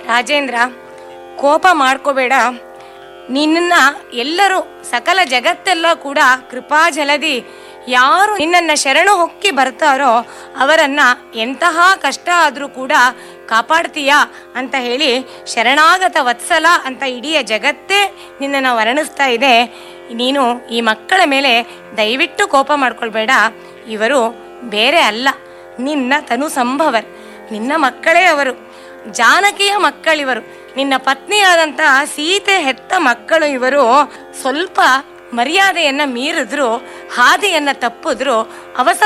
ರಾಜೇಂದ್ರ ಕೋಪ ಮಾಡ್ಕೋಬೇಡ ನಿನ್ನ ಎಲ್ಲರೂ ಸಕಲ ಜಗತ್ತೆಲ್ಲ ಕೂಡ ಕೃಪಾಜಲದಿ ಯಾರು ನಿನ್ನನ್ನು ಶರಣು ಹೊಕ್ಕಿ ಬರ್ತಾರೋ ಅವರನ್ನ ಎಂತಹ ಕಷ್ಟ ಆದರೂ ಕೂಡ ಕಾಪಾಡ್ತೀಯಾ ಅಂತ ಹೇಳಿ ಶರಣಾಗತ ವತ್ಸಲ ಅಂತ ಇಡೀ ಜಗತ್ತೇ ನಿನ್ನನ್ನು ವರ್ಣಿಸ್ತಾ ಇದೆ ನೀನು ಈ ಮಕ್ಕಳ ಮೇಲೆ ದಯವಿಟ್ಟು ಕೋಪ ಮಾಡ್ಕೊಳ್ಬೇಡ ಇವರು ಬೇರೆ ಅಲ್ಲ ನಿನ್ನ ತನು ಸಂಭವರ್ ನಿನ್ನ ಮಕ್ಕಳೇ ಅವರು ಜಾನಕಿಯ ಮಕ್ಕಳಿವರು ನಿನ್ನ ಪತ್ನಿಯಾದಂತಹ ಸೀತೆ ಹೆತ್ತ ಮಕ್ಕಳು ಇವರು ಸ್ವಲ್ಪ ಮರ್ಯಾದೆಯನ್ನ ಮೀರಿದ್ರು ಹಾದಿಯನ್ನ ತಪ್ಪಿದ್ರು ಅವಸರ